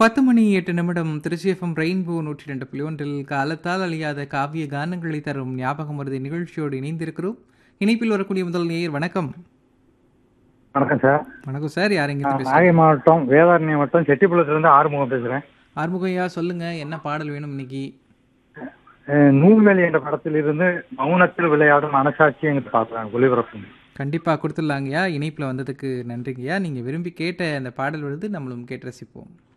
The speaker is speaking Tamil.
பத்து மணி எட்டு நிமிடம் திருச்சி எஃப்எம் ரெயின்போ நூற்றி ரெண்டு புள்ளி ஒன்றில் காலத்தால் அழியாத காவிய கானங்களை தரும் ஞாபகம் மருதி நிகழ்ச்சியோடு இணைந்திருக்கிறோம் இணைப்பில் வரக்கூடிய முதல் நேயர் வணக்கம் வணக்கம் சார் வணக்கம் சார் யார் எங்கிருந்து நான் பேசுறீங்க நாகை மாவட்டம் வேதாரண்யம் மாவட்டம் செட்டிப்புலத்திலிருந்து ஆறுமுகம் பேசுகிறேன் ஆறுமுகையா சொல்லுங்க என்ன பாடல் வேணும் இன்னைக்கு நூல்வேலி என்ற படத்திலிருந்து மௌனத்தில் விளையாடும் மனசாட்சி எங்க பார்க்குறேன் ஒளிபரப்பு கண்டிப்பாக கொடுத்துடலாங்கய்யா இணைப்பில் வந்ததுக்கு நன்றிங்கய்யா நீங்கள் விரும்பி கேட்ட அந்த பாடல் விழுது நம்மளும் கேட்டு ரசிப்போம்